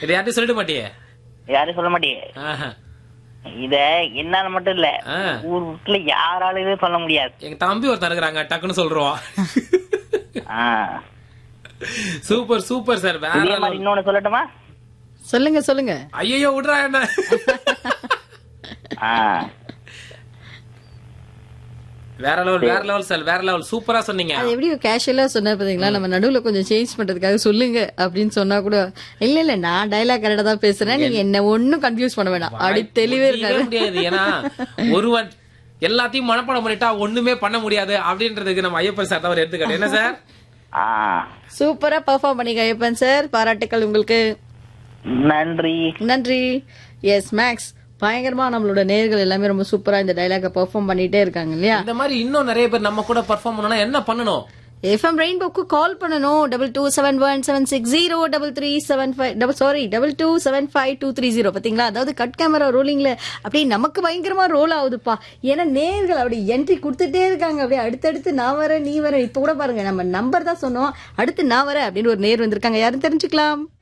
இது யார்ட்டையும் சொல்லிட மாட்டியே யாரும் சொல்ல மாட்டீங்க ஆஹா. இத என்னால மட்டும் இல்ல ஆ. ஊர் வீட்டுல யாராலுமே சொல்ல முடியாது எங்க தம்பி ஒருத்தன் இருக்கிறாங்க டக்குன்னு சொல்றோம் ஆ. சூப்பர் சூப்பர் சார் வேற இதே மாதிரி இன்னொன்னு சொல்லட்டுமா சொல்லுங்க சொல்லுங்க ஐயோ விடுறா என்ன ஆ. வேற லெவல் வேற லெவல் சார் வேற லெவல் சூப்பரா சொன்னீங்க அது எப்படி கேஷுவலா சொன்னா பாத்தீங்களா நம்ம நடுவுல கொஞ்சம் சேஞ்ச் பண்றதுக்காக சொல்லுங்க அப்படின்னு சொன்னா கூட இல்ல இல்ல நான் டைலாக் கரெக்டா தான் பேசுறேன் நீங்க என்ன ஒண்ணும் கன்ஃபியூஸ் பண்ண வேண்டாம் அப்படி தெளிவே முடியவே இருக்காது முடியாது ஏன்னா ஒருவன் எல்லாத்தையும் மனப்பாடம் பண்ணிட்டா ஒண்ணுமே பண்ண முடியாது அப்படின்றதுக்கு நம்ம ஐயப்பன் சார் தான் ஒரு எடுத்துக்காட்டு என்ன சார் ஆ. சூப்பரா பெர்ஃபார்ம் பண்ணீங்க ஐயப்பன் சார் பாராட்டுக்கள் உங்களுக்கு நன்றி நன்றி எஸ் மேக்ஸ் பயங்கரமா நம்மளோட நேர்கள் எல்லாமே ரொம்ப சூப்பரா இந்த டைலாக பெர்ஃபார்ம் பண்ணிட்டே இருக்காங்க இல்லையா இந்த மாதிரி இன்னும் நிறைய பேர் நம்ம கூட பெர்ஃபார்ம் பண்ணனும்னா என்ன பண்ணணும் எஃப்எம் ரெயின்போக்கு கால் பண்ணணும் double two seven one seven six zero double three seven five double sorry double two seven five two three zero பாத்தீங்களா அதாவது கட் கேமரா ரோலிங்ல அப்படியே நமக்கு பயங்கரமா ரோல் ஆகுதுப்பா ஏன்னா நேர்கள் அப்படி என்ட்ரி கொடுத்துட்டே இருக்காங்க அப்படியே அடுத்தடுத்து நான் வரேன் நீ வரேன் இப்ப கூட பாருங்க நம்ம நம்பர் தான் சொன்னோம் அடுத்து நான் வரேன் அப்படின்னு ஒரு நேர் வந்திருக்காங்க யாரும் தெரிஞ்சுக்கலாம்